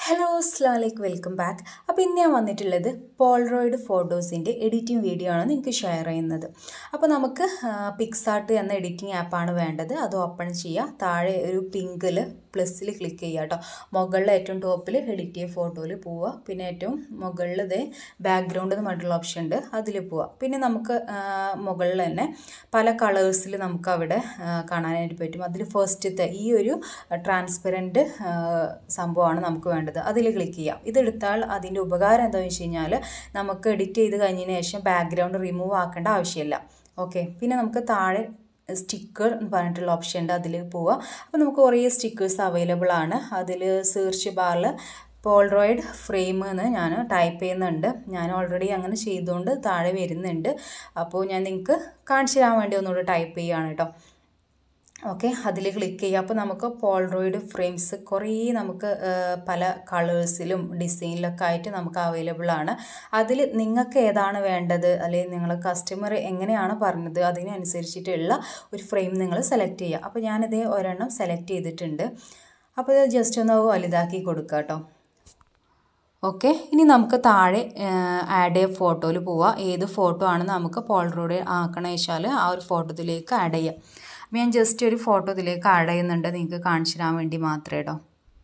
hello അസ്ലാം വലൈക്കും welcome back അപ്പോൾ ഇന്ന് ഞാൻ വന്നിട്ടുള്ളത് പോൾറോയിഡ് ഫോട്ടോസിൻ്റെ എഡിറ്റിംഗ് വീഡിയോ ആണ് നിങ്ങൾക്ക് ഷെയർ ചെയ്യുന്നത് അപ്പോൾ നമുക്ക് പിക്സാർട്ട് എന്ന എഡിറ്റിംഗ് ആപ്പാണ് വേണ്ടത് അത് ഓപ്പൺ ചെയ്യുക താഴെ ഒരു പിങ്കിൽ പ്ലസ്സിൽ ക്ലിക്ക് ചെയ്യുക കേട്ടോ മുകളിൽ ഏറ്റവും ടോപ്പിൽ എഡിറ്റ് ചെയ്യ ഫോട്ടോയിൽ പോവുക പിന്നെ ഏറ്റവും മുകളിൽ ഇതേ ബാക്ക്ഗ്രൗണ്ട് എന്ന് പറഞ്ഞിട്ടുള്ള ഓപ്ഷൻ ഉണ്ട് അതിൽ പോവുക പിന്നെ നമുക്ക് മുകളിൽ തന്നെ പല കളേഴ്സിൽ നമുക്ക് അവിടെ കാണാനായിട്ട് പറ്റും അതിൽ ഫസ്റ്റത്തെ ഈ ഒരു ട്രാൻസ്പെറൻറ്റ് സംഭവമാണ് നമുക്ക് വേണ്ടത് അതിൽ ക്ലിക്ക് ചെയ്യാം ഇതെടുത്താൽ അതിൻ്റെ ഉപകാരം എന്താണെന്ന് വെച്ച് കഴിഞ്ഞാൽ നമുക്ക് എഡിറ്റ് ചെയ്ത് കഴിഞ്ഞതിന് ശേഷം ബാക്ക്ഗ്രൗണ്ട് റിമൂവ് ആക്കേണ്ട ആവശ്യമില്ല ഓക്കെ പിന്നെ നമുക്ക് താഴെ സ്റ്റിക്കർ എന്ന് പറഞ്ഞിട്ടുള്ള ഓപ്ഷൻ ഉണ്ട് അതിൽ പോവുക അപ്പോൾ നമുക്ക് കുറേ സ്റ്റിക്കേഴ്സ് അവൈലബിൾ ആണ് അതിൽ സെർച്ച് ബാറിൽ പോൾറോയിഡ് ഫ്രെയിം എന്ന് ഞാൻ ടൈപ്പ് ചെയ്യുന്നുണ്ട് ഞാൻ ഓൾറെഡി അങ്ങനെ ചെയ്തുകൊണ്ട് താഴെ വരുന്നുണ്ട് അപ്പോൾ ഞാൻ നിങ്ങൾക്ക് കാണിച്ചു തരാൻ വേണ്ടി ഒന്നുകൂടെ ടൈപ്പ് ചെയ്യുകയാണ് കേട്ടോ ഓക്കെ അതിൽ ക്ലിക്ക് ചെയ്യുക അപ്പോൾ നമുക്ക് പോൾറോയിഡ് ഫ്രെയിംസ് കുറേ നമുക്ക് പല കളേഴ്സിലും ഡിസൈനിലൊക്കെ ആയിട്ട് നമുക്ക് അവൈലബിൾ ആണ് അതിൽ നിങ്ങൾക്ക് ഏതാണ് വേണ്ടത് അല്ലെങ്കിൽ നിങ്ങൾ കസ്റ്റമർ എങ്ങനെയാണ് പറഞ്ഞത് അതിനനുസരിച്ചിട്ടുള്ള ഒരു ഫ്രെയിം നിങ്ങൾ സെലക്ട് ചെയ്യുക അപ്പോൾ ഞാനിതേ ഒരെണ്ണം സെലക്ട് ചെയ്തിട്ടുണ്ട് അപ്പോൾ ഇത് ജസ്റ്റ് ഒന്ന് വലുതാക്കി കൊടുക്കുക കേട്ടോ ഓക്കെ ഇനി നമുക്ക് താഴെ ആഡ് ചെയ്യ ഫോട്ടോയിൽ പോവാം ഏത് ഫോട്ടോ ആണ് നമുക്ക് പോൾറോഡ് ആക്കണമെന്ന് വെച്ചാൽ ആ ഒരു ഫോട്ടോത്തിലേക്ക് ആഡ് ചെയ്യാം ഞാൻ ജസ്റ്റ് ഒരു ഫോട്ടോ ഇതിലേക്ക് ആഡ് ചെയ്യുന്നുണ്ട് നിങ്ങൾക്ക് കാണിച്ചു തരാൻ വേണ്ടി മാത്രമേ കേട്ടോ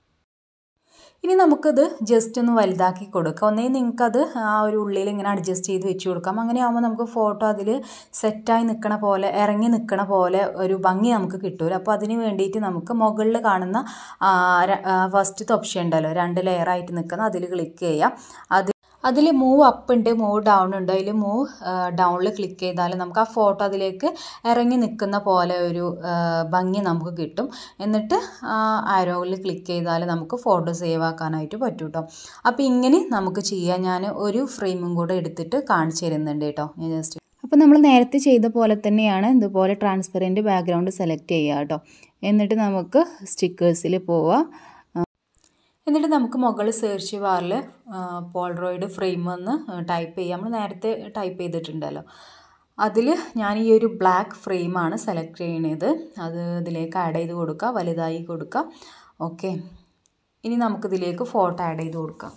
ഇനി നമുക്കത് ജസ്റ്റ് ഒന്ന് വലുതാക്കി കൊടുക്കാം ഒന്നേ നിങ്ങൾക്കത് ആ ഒരു ഉള്ളിൽ ഇങ്ങനെ അഡ്ജസ്റ്റ് ചെയ്ത് വെച്ച് കൊടുക്കാം അങ്ങനെ ആകുമ്പോൾ നമുക്ക് ഫോട്ടോ അതിൽ സെറ്റായി നിൽക്കണ പോലെ ഇറങ്ങി നിൽക്കണ പോലെ ഒരു ഭംഗി നമുക്ക് കിട്ടൂല അപ്പോൾ അതിന് വേണ്ടിയിട്ട് നമുക്ക് മുകളിൽ കാണുന്ന ഫസ്റ്റത്തെ ഓപ്ഷൻ ഉണ്ടല്ലോ രണ്ട് ലെയറായിട്ട് നിൽക്കുന്ന അതിൽ ക്ലിക്ക് ചെയ്യാം അത് അതിൽ മൂവ് അപ്പ് ഉണ്ട് മൂവ് ഡൗൺ ഉണ്ട് അതിൽ മൂവ് ഡൗണിൽ ക്ലിക്ക് ചെയ്താൽ നമുക്ക് ആ ഫോട്ടോ അതിലേക്ക് ഇറങ്ങി നിൽക്കുന്ന പോലെ ഒരു ഭംഗി നമുക്ക് കിട്ടും എന്നിട്ട് ആരോയിൽ ക്ലിക്ക് ചെയ്താൽ നമുക്ക് ഫോട്ടോ സേവ് ആക്കാനായിട്ട് പറ്റും കേട്ടോ അപ്പോൾ ഇങ്ങനെ നമുക്ക് ചെയ്യാം ഞാൻ ഒരു ഫ്രെയിമും കൂടെ എടുത്തിട്ട് കാണിച്ചു തരുന്നുണ്ട് കേട്ടോ ഞാൻ ജസ്റ്റ് അപ്പോൾ നമ്മൾ നേരത്തെ ചെയ്ത പോലെ തന്നെയാണ് ഇതുപോലെ ട്രാൻസ്പെറൻറ്റ് ബാക്ക്ഗ്രൗണ്ട് സെലക്ട് ചെയ്യുക കേട്ടോ എന്നിട്ട് നമുക്ക് സ്റ്റിക്കേഴ്സിൽ പോവാം എന്നിട്ട് നമുക്ക് മുകളിൽ സെർച്ച് ബാറിൽ പോൾറോയിഡ് ഫ്രെയിം എന്ന് ടൈപ്പ് ചെയ്യാം നമ്മൾ നേരത്തെ ടൈപ്പ് ചെയ്തിട്ടുണ്ടല്ലോ അതിൽ ഞാൻ ഈ ഒരു ബ്ലാക്ക് ഫ്രെയിമാണ് സെലക്ട് ചെയ്യണത് അത് ഇതിലേക്ക് ആഡ് ചെയ്ത് കൊടുക്കുക വലുതായി കൊടുക്കുക ഓക്കെ ഇനി നമുക്കിതിലേക്ക് ഫോട്ടോ ആഡ് ചെയ്ത് കൊടുക്കാം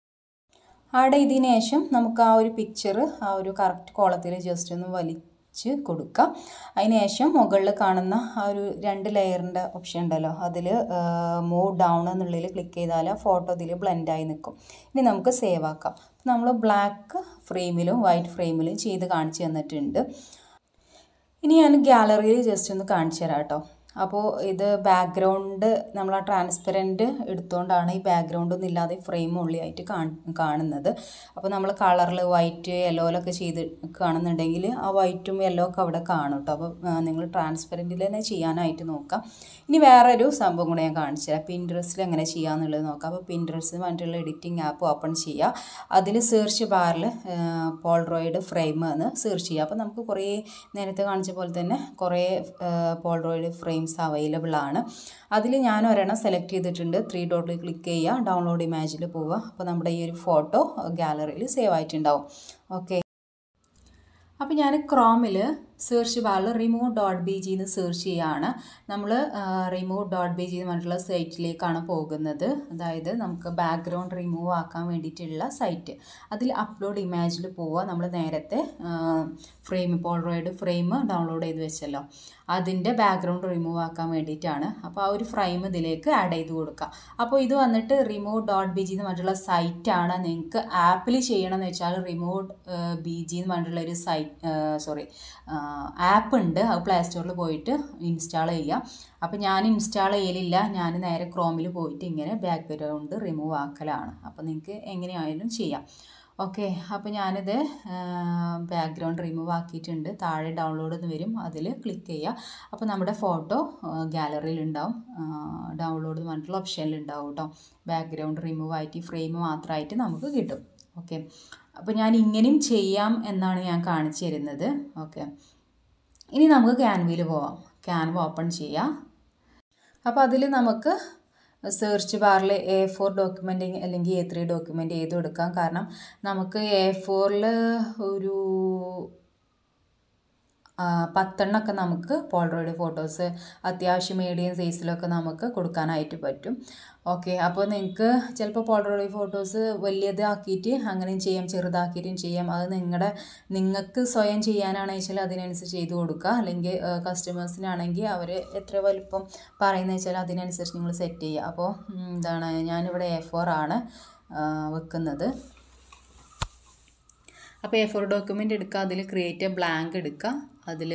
ആഡ് ചെയ്തതിന് ശേഷം നമുക്ക് ആ ഒരു പിക്ചർ ആ ഒരു കറക്റ്റ് കോളത്തിൽ ജസ്റ്റ് ഒന്ന് വലി വെച്ച് കൊടുക്കാം അതിന് ശേഷം മുകളിൽ കാണുന്ന ആ ഒരു രണ്ട് ലെയറിൻ്റെ ഓപ്ഷൻ ഉണ്ടല്ലോ അതിൽ മൂവ് ഡൗൺ എന്നുള്ളതിൽ ക്ലിക്ക് ചെയ്താൽ ആ ഫോട്ടോ ഇതിൽ ബ്ലെൻഡായി നിൽക്കും ഇനി നമുക്ക് സേവ് ആക്കാം നമ്മൾ ബ്ലാക്ക് ഫ്രെയിമിലും വൈറ്റ് ഫ്രെയിമിലും ചെയ്ത് കാണിച്ചു തന്നിട്ടുണ്ട് ഇനി ഞാൻ ഗാലറിയിൽ ജസ്റ്റ് ഒന്ന് കാണിച്ചു തരാം കേട്ടോ അപ്പോൾ ഇത് ബാക്ക്ഗ്രൗണ്ട് നമ്മൾ ആ ട്രാൻസ്പെറൻറ്റ് എടുത്തുകൊണ്ടാണ് ഈ ബാക്ക്ഗ്രൗണ്ട് ഒന്നും ഇല്ലാതെ ഫ്രെയിം ഉള്ളിയായിട്ട് കാണുന്നത് അപ്പോൾ നമ്മൾ കളറിൽ വൈറ്റ് യെല്ലോയിലൊക്കെ ചെയ്ത് കാണുന്നുണ്ടെങ്കിൽ ആ വൈറ്റും യെല്ലോ ഒക്കെ അവിടെ കാണും കേട്ടോ അപ്പോൾ നിങ്ങൾ ട്രാൻസ്പെറൻറ്റിൽ തന്നെ ചെയ്യാനായിട്ട് നോക്കാം ഇനി വേറൊരു സംഭവം കൂടെ ഞാൻ കാണിച്ചു തരാം പിൻട്രസ്റ്റിൽ എങ്ങനെ ചെയ്യാമെന്നുള്ളത് നോക്കാം അപ്പോൾ പിൻട്രസ്റ്റ് പറഞ്ഞിട്ടുള്ള എഡിറ്റിംഗ് ആപ്പ് ഓപ്പൺ ചെയ്യുക അതിൽ സെർച്ച് ബാറിൽ പോൾറോയിഡ് ഫ്രെയിം എന്ന് സെർച്ച് ചെയ്യുക അപ്പോൾ നമുക്ക് കുറേ നേരത്തെ കാണിച്ച പോലെ തന്നെ കുറേ പോൾറോയിഡ് ഫ്രെയിം ഫ്രെയിംസ് അവൈലബിൾ ആണ് അതിൽ ഞാൻ ഒരെണ്ണം സെലക്ട് ചെയ്തിട്ടുണ്ട് ത്രീ ഡോട്ടിൽ ക്ലിക്ക് ചെയ്യുക ഡൗൺലോഡ് ഇമേജിൽ പോവുക അപ്പോൾ നമ്മുടെ ഈ ഒരു ഫോട്ടോ ഗാലറിയിൽ സേവ് ആയിട്ടുണ്ടാവും ഓക്കെ അപ്പോൾ ഞാൻ ക്രോമിൽ സെർച്ച് ബാറിൽ റിമൂവ് ഡോട്ട് ബി ജി എന്ന് സെർച്ച് ചെയ്യുകയാണ് നമ്മൾ റിമൂവ് ഡോട്ട് ബി ജി എന്ന് പറഞ്ഞിട്ടുള്ള സൈറ്റിലേക്കാണ് പോകുന്നത് അതായത് നമുക്ക് ബാക്ക്ഗ്രൗണ്ട് റിമൂവ് ആക്കാൻ വേണ്ടിയിട്ടുള്ള സൈറ്റ് അതിൽ അപ്ലോഡ് ഇമേജിൽ പോവുക നമ്മൾ നേരത്തെ ഫ്രെയിം പോൾറോയിഡ് ഫ്രെയിം ഡൗൺലോഡ് ചെയ്ത് വെച്ചല്ലോ അതിൻ്റെ ബാക്ക്ഗ്രൗണ്ട് റിമൂവ് ആക്കാൻ വേണ്ടിയിട്ടാണ് അപ്പോൾ ആ ഒരു ഫ്രെയിം ഇതിലേക്ക് ആഡ് ചെയ്ത് കൊടുക്കുക അപ്പോൾ ഇത് വന്നിട്ട് റിമൂവ് ഡോട്ട് ബി ജി എന്ന് പറഞ്ഞിട്ടുള്ള സൈറ്റാണ് നിങ്ങൾക്ക് ആപ്പിൽ ചെയ്യണമെന്ന് വെച്ചാൽ റിമൂവ് ബി ജി എന്ന് പറഞ്ഞിട്ടുള്ള ഒരു സൈറ്റ് സോറി ആപ്പ് ഉണ്ട് അത് പ്ലേ സ്റ്റോറിൽ പോയിട്ട് ഇൻസ്റ്റാൾ ചെയ്യുക അപ്പോൾ ഞാൻ ഇൻസ്റ്റാൾ ചെയ്യലില്ല ഞാൻ നേരെ ക്രോമിൽ പോയിട്ട് ഇങ്ങനെ ബാക്ക്ഗ്രൗണ്ട് റിമൂവ് ആക്കലാണ് അപ്പോൾ നിങ്ങൾക്ക് എങ്ങനെയായാലും ചെയ്യാം ഓക്കെ അപ്പോൾ ഞാനിത് ബാക്ക്ഗ്രൗണ്ട് റിമൂവ് ആക്കിയിട്ടുണ്ട് താഴെ ഡൗൺലോഡ് എന്ന് വരും അതിൽ ക്ലിക്ക് ചെയ്യുക അപ്പോൾ നമ്മുടെ ഫോട്ടോ ഗാലറിയിൽ ഉണ്ടാവും ഡൗൺലോഡ് എന്ന് പറഞ്ഞിട്ടുള്ള ഓപ്ഷനിൽ ഉണ്ടാവും കേട്ടോ ബാക്ക്ഗ്രൗണ്ട് റിമൂവ് ആയിട്ട് ഫ്രെയിം മാത്രമായിട്ട് നമുക്ക് കിട്ടും ഓക്കെ അപ്പോൾ ഞാൻ ഇങ്ങനെയും ചെയ്യാം എന്നാണ് ഞാൻ കാണിച്ചു തരുന്നത് ഓക്കെ ഇനി നമുക്ക് ക്യാൻവയിൽ പോവാം ക്യാൻവ ഓപ്പൺ ചെയ്യാം അപ്പോൾ അതിൽ നമുക്ക് സെർച്ച് ബാറിൽ എ ഫോർ ഡോക്യുമെൻ്റ് അല്ലെങ്കിൽ എ ത്രീ ഡോക്യുമെൻ്റ് ഏതും എടുക്കാം കാരണം നമുക്ക് എ ഫോറിൽ ഒരു പത്തെണ്ണമൊക്കെ നമുക്ക് പോൾറോയിഡ് ഫോട്ടോസ് അത്യാവശ്യം മീഡിയം സൈസിലൊക്കെ നമുക്ക് കൊടുക്കാനായിട്ട് പറ്റും ഓക്കെ അപ്പോൾ നിങ്ങൾക്ക് ചിലപ്പോൾ പോൾറോയിഡ് ഫോട്ടോസ് വലിയതാക്കിയിട്ട് അങ്ങനെയും ചെയ്യാം ചെറുതാക്കിയിട്ടും ചെയ്യാം അത് നിങ്ങളുടെ നിങ്ങൾക്ക് സ്വയം ചെയ്യാനാണെന്ന് വെച്ചാൽ അതിനനുസരിച്ച് ചെയ്ത് കൊടുക്കുക അല്ലെങ്കിൽ കസ്റ്റമേഴ്സിനാണെങ്കിൽ അവർ എത്ര വലുപ്പം പറയുന്നത് വെച്ചാൽ അതിനനുസരിച്ച് നിങ്ങൾ സെറ്റ് ചെയ്യുക അപ്പോൾ എന്താണ് ഞാനിവിടെ എ ഫോർ ആണ് വെക്കുന്നത് അപ്പോൾ എ ഫോർ ഡോക്യുമെൻ്റ് എടുക്കുക അതിൽ ക്രിയേറ്റ് എ ബ്ലാങ്ക് എടുക്കുക അതിൽ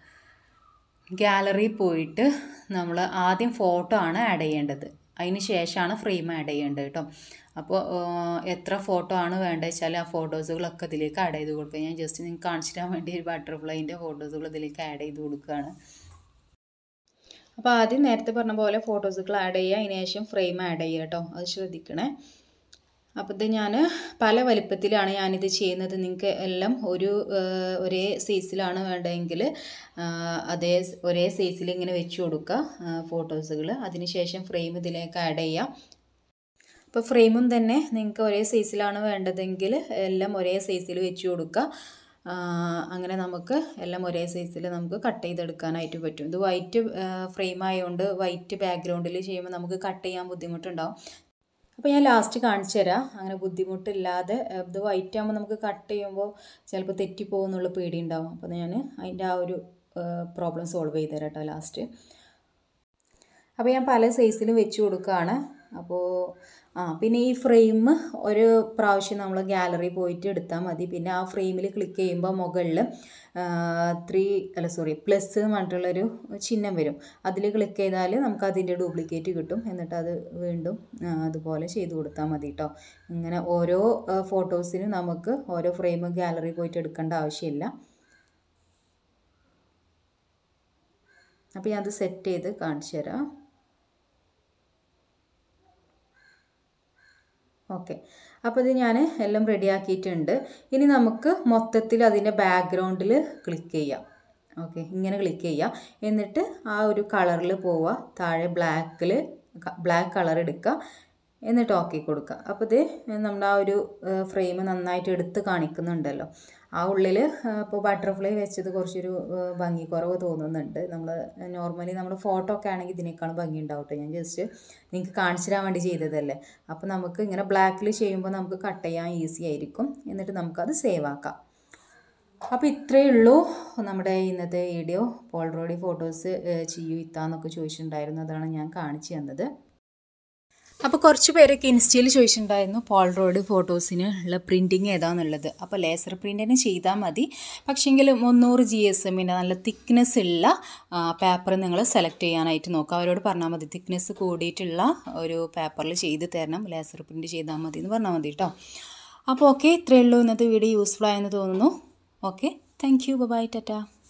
ഗാലറി പോയിട്ട് നമ്മൾ ആദ്യം ഫോട്ടോ ആണ് ആഡ് ചെയ്യേണ്ടത് അതിന് ശേഷമാണ് ഫ്രെയിം ആഡ് ചെയ്യേണ്ടത് കേട്ടോ അപ്പോൾ എത്ര ഫോട്ടോ ആണ് വേണ്ടത് വെച്ചാൽ ആ ഫോട്ടോസുകളൊക്കെ ഇതിലേക്ക് ആഡ് ചെയ്ത് കൊടുക്കുക ഞാൻ ജസ്റ്റ് നിങ്ങൾക്ക് കാണിച്ചു തരാൻ വേണ്ടി ഒരു ബട്ടർഫ്ലൈൻ്റെ ഫോട്ടോസുകൾ ഇതിലേക്ക് ആഡ് ചെയ്ത് കൊടുക്കുകയാണ് അപ്പോൾ ആദ്യം നേരത്തെ പറഞ്ഞ പോലെ ഫോട്ടോസുകൾ ആഡ് ചെയ്യുക അതിന് ശേഷം ഫ്രെയിം ആഡ് ചെയ്യുക കേട്ടോ അത് ശ്രദ്ധിക്കണേ അപ്പോൾ ഇത് ഞാൻ പല വലിപ്പത്തിലാണ് ഞാനിത് ചെയ്യുന്നത് നിങ്ങൾക്ക് എല്ലാം ഒരു ഒരേ സൈസിലാണ് വേണ്ടതെങ്കിൽ അതേ ഒരേ സൈസിൽ ഇങ്ങനെ വെച്ച് കൊടുക്കുക ഫോട്ടോസുകൾ അതിനുശേഷം ഫ്രെയിം ഇതിലേക്ക് ആഡ് ചെയ്യാം അപ്പോൾ ഫ്രെയിമും തന്നെ നിങ്ങൾക്ക് ഒരേ സൈസിലാണ് വേണ്ടതെങ്കിൽ എല്ലാം ഒരേ സൈസിൽ വെച്ച് കൊടുക്കുക അങ്ങനെ നമുക്ക് എല്ലാം ഒരേ സൈസിൽ നമുക്ക് കട്ട് ചെയ്തെടുക്കാനായിട്ട് പറ്റും ഇത് വൈറ്റ് ഫ്രെയിം ആയതുകൊണ്ട് വൈറ്റ് ബാക്ക്ഗ്രൗണ്ടിൽ ചെയ്യുമ്പോൾ നമുക്ക് കട്ട് ചെയ്യാൻ ബുദ്ധിമുട്ടുണ്ടാവും അപ്പോൾ ഞാൻ ലാസ്റ്റ് കാണിച്ചു തരാം അങ്ങനെ ബുദ്ധിമുട്ടില്ലാതെ ഇത് വൈറ്റ് ആകുമ്പോൾ നമുക്ക് കട്ട് ചെയ്യുമ്പോൾ ചിലപ്പോൾ തെറ്റിപ്പോകുന്നുള്ള പേടി ഉണ്ടാവും അപ്പോൾ ഞാൻ അതിൻ്റെ ആ ഒരു പ്രോബ്ലം സോൾവ് ചെയ്ത് തരാം കേട്ടോ ലാസ്റ്റ് അപ്പോൾ ഞാൻ പല സൈസിലും വെച്ച് കൊടുക്കുകയാണ് അപ്പോൾ ആ പിന്നെ ഈ ഫ്രെയിം ഒരു പ്രാവശ്യം നമ്മൾ ഗാലറി പോയിട്ട് എടുത്താൽ മതി പിന്നെ ആ ഫ്രെയിമിൽ ക്ലിക്ക് ചെയ്യുമ്പോൾ മുകളിൽ ത്രീ അല്ല സോറി പ്ലസ് എന്ന് പറഞ്ഞിട്ടുള്ളൊരു ചിഹ്നം വരും അതിൽ ക്ലിക്ക് ചെയ്താൽ നമുക്ക് അതിൻ്റെ ഡ്യൂപ്ലിക്കേറ്റ് കിട്ടും എന്നിട്ട് അത് വീണ്ടും അതുപോലെ ചെയ്ത് കൊടുത്താൽ മതി കേട്ടോ ഇങ്ങനെ ഓരോ ഫോട്ടോസിനും നമുക്ക് ഓരോ ഫ്രെയിം ഗാലറി പോയിട്ട് എടുക്കേണ്ട ആവശ്യമില്ല അപ്പോൾ ഞാൻ അത് സെറ്റ് ചെയ്ത് കാണിച്ചു തരാം ഓക്കെ അപ്പോൾ ഇത് ഞാൻ എല്ലാം റെഡിയാക്കിയിട്ടുണ്ട് ഇനി നമുക്ക് മൊത്തത്തിൽ അതിൻ്റെ ബാക്ക്ഗ്രൗണ്ടിൽ ക്ലിക്ക് ചെയ്യാം ഓക്കെ ഇങ്ങനെ ക്ലിക്ക് ചെയ്യുക എന്നിട്ട് ആ ഒരു കളറിൽ പോവുക താഴെ ബ്ലാക്കിൽ ബ്ലാക്ക് കളർ എടുക്കുക എന്നിട്ട് ഓക്കെ കൊടുക്കുക അപ്പോൾ ഇത് നമ്മുടെ ആ ഒരു ഫ്രെയിം നന്നായിട്ട് എടുത്ത് കാണിക്കുന്നുണ്ടല്ലോ ആ ഉള്ളിൽ ഇപ്പോൾ ബട്ടർഫ്ലൈ വെച്ചത് കുറച്ചൊരു ഭംഗി കുറവ് തോന്നുന്നുണ്ട് നമ്മൾ നോർമലി നമ്മൾ ഫോട്ടോ ഒക്കെ ആണെങ്കിൽ ഇതിനേക്കാളും ഭംഗി ഉണ്ടാവും കേട്ടോ ഞാൻ ജസ്റ്റ് നിങ്ങൾക്ക് കാണിച്ചു തരാൻ വേണ്ടി ചെയ്തതല്ലേ അപ്പോൾ നമുക്ക് ഇങ്ങനെ ബ്ലാക്കിൽ ചെയ്യുമ്പോൾ നമുക്ക് കട്ട് ചെയ്യാൻ ഈസി ആയിരിക്കും എന്നിട്ട് നമുക്കത് സേവ് ആക്കാം അപ്പോൾ ഇത്രയേ ഉള്ളൂ നമ്മുടെ ഇന്നത്തെ വീഡിയോ പോൾറോഡി ഫോട്ടോസ് ചെയ്യൂ ഇത്താന്നൊക്കെ ചോദിച്ചിട്ടുണ്ടായിരുന്നു അതാണ് ഞാൻ കാണിച്ചു തന്നത് അപ്പോൾ കുറച്ച് പേരൊക്കെ ഇൻസ്റ്റയിൽ ചോദിച്ചിട്ടുണ്ടായിരുന്നു പോൾറോഡ് ഫോട്ടോസിന് ഉള്ള പ്രിൻറ്റിങ് ഏതാണെന്നുള്ളത് അപ്പോൾ ലേസർ പ്രിൻറ്റിന് ചെയ്താൽ മതി പക്ഷേങ്കിൽ മുന്നൂറ് ജി എസ് എമ്മിൻ്റെ നല്ല തിക്നെസ് ഉള്ള പേപ്പർ നിങ്ങൾ സെലക്ട് ചെയ്യാനായിട്ട് നോക്കുക അവരോട് പറഞ്ഞാൽ മതി തിക്നെസ് കൂടിയിട്ടുള്ള ഒരു പേപ്പറിൽ ചെയ്ത് തരണം ലേസർ പ്രിൻറ്റ് ചെയ്താൽ മതി എന്ന് പറഞ്ഞാൽ മതി കേട്ടോ അപ്പോൾ ഓക്കെ ഇത്രയേ ഉള്ളൂ ഇന്നത്തെ വീഡിയോ യൂസ്ഫുൾ ആയെന്ന് തോന്നുന്നു okay thank you bye Tata